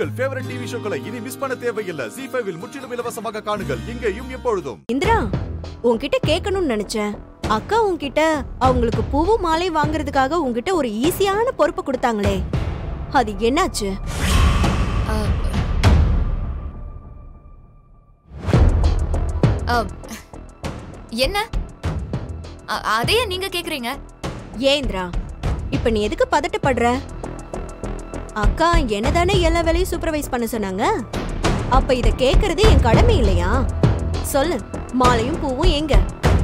உங்கள் favourite TV ஷோக்களை இனி miss பண்ண தேவையில்லை ஜி ஃபைவில் முற்றிலும் இலவசமாக காணுங்கள் இங்கேயும் எப்பொழுதும் இந்திரா உன்கிட்ட கேட்கணும்னு நினைச்சேன் அக்கா உன்கிட்ட அவங்களுக்கு பூவும் மாலை வாங்குறதுக்காக உன்கிட்ட ஒரு ஈஸியான பொறுப்பு கொடுத்தாங்களே அது என்னாச்சு அ, அ, என்ன அ- அதையே நீங்க கேக்குறீங்க ஏன் இந்திரா இப்ப நீ எதுக்கு பதட்டப்படுற அக்கா என்னதானே எல்லா வேலையும் சூப்பர்வைஸ் பண்ண சொன்னாங்க அப்ப இத கேக்குறது என் கடமை இல்லையா சொல்லு மாலையும் பூவும் எங்க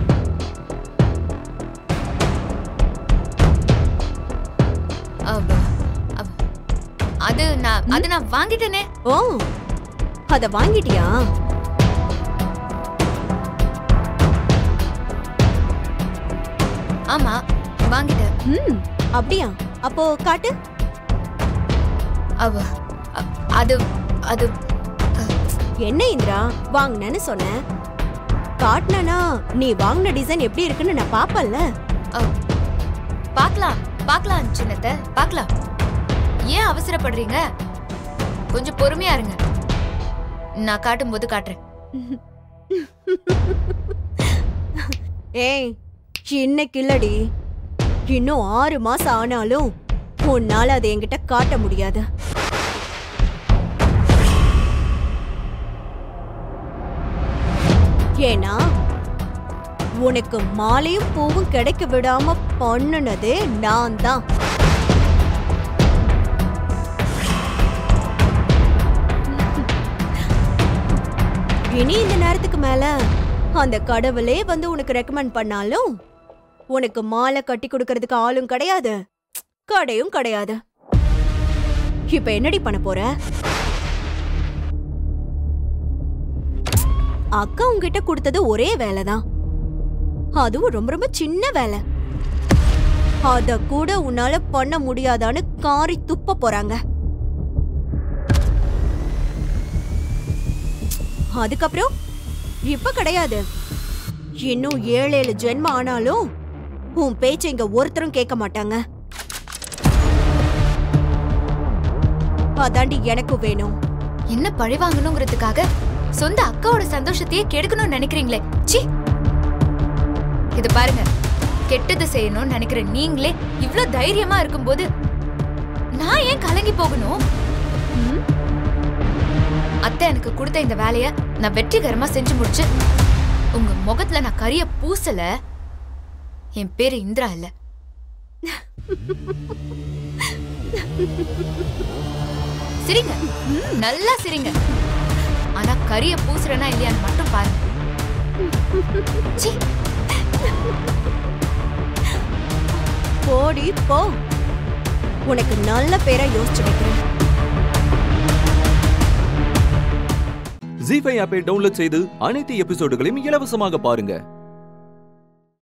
அவ- அவ- அது நான் அது நான் வாங்கிட்டேனே ஓ அத வாங்கிட்டியா ஆமா வாங்கிட்டேன் ம் அப்படியா அப்போ காட்டு அவ அ- அது அது என்ன இந்திரா வாங்கினேன்னு சொன்னேன் காட்டினா நீ வாங்கின டிசைன் எப்படி இருக்குன்னு நான் பாப்பல்ல அ, பார்க்கலாம் பார்க்கலாம் சின்னத்தை பார்க்கலாம் ஏன் அவசரப்படுறீங்க கொஞ்சம் பொறுமையா இருங்க நான் காட்டும்போது காட்டுறேன் ஏய் இன்னைக்கு இல்லடி இன்னும் ஆறு மாசம் ஆனாலும் உன்னால அதை என்கிட்ட காட்ட முடியாது ஏன்னா உனக்கு மாலையும் பூவும் கிடைக்க விடாம பண்ணுனதே நான் தான் இனி இந்த நேரத்துக்கு மேல அந்த கடவுளே வந்து உனக்கு ரெக்கமெண்ட் பண்ணாலும் உனக்கு மாலை கட்டி கொடுக்கறதுக்கு ஆளும் கிடையாது கடையும் கிடையாது இப்ப என்னடி பண்ண போற அக்கா உன்கிட்ட கொடுத்தது ஒரே வேலைதான் அதுவும் ரொம்ப ரொம்ப சின்ன வேலை அத கூட உன்னால பண்ண முடியாதான்னு காரி துப்ப போறாங்க அதுக்கப்புறம் இப்ப கிடையாது இன்னும் ஏழு ஏழு ஜென்மம் ஆனாலும் உன் பேச்ச இங்க ஒருத்தரும் கேட்க மாட்டாங்க அதாண்டி எனக்கு வேணும் என்ன பழி வாங்கணுங்கிறதுக்காக சொந்த அக்காவோட சந்தோஷத்தையே கெடுக்கணும்னு நினைக்கிறீங்களே சி இது பாருங்க கெட்டது செய்யணும்னு நினைக்கிற நீங்களே இவ்ளோ தைரியமா இருக்கும்போது நான் ஏன் கலங்கி போகணும் ம்? அத்தை எனக்கு கொடுத்த இந்த வேலைய நான் வெற்றிகரமா செஞ்சு முடிச்சு உங்க முகத்துல நான் கரிய பூசல என் பேரு இந்திரா இல்ல சிரிங்க நல்லா சிரிங்க ஆனா கரிய பூசுறனா இல்லையான்னு மட்டும் பாருங்க சீ, போடி போ உனக்கு நல்ல பேரா யோசிச்சு வைக்கிறேன் ஜி ஃபைவ் ஆப்பை டவுன்லோட் செய்து அனைத்து எபிசோடுகளையும் இலவசமாக பாருங்க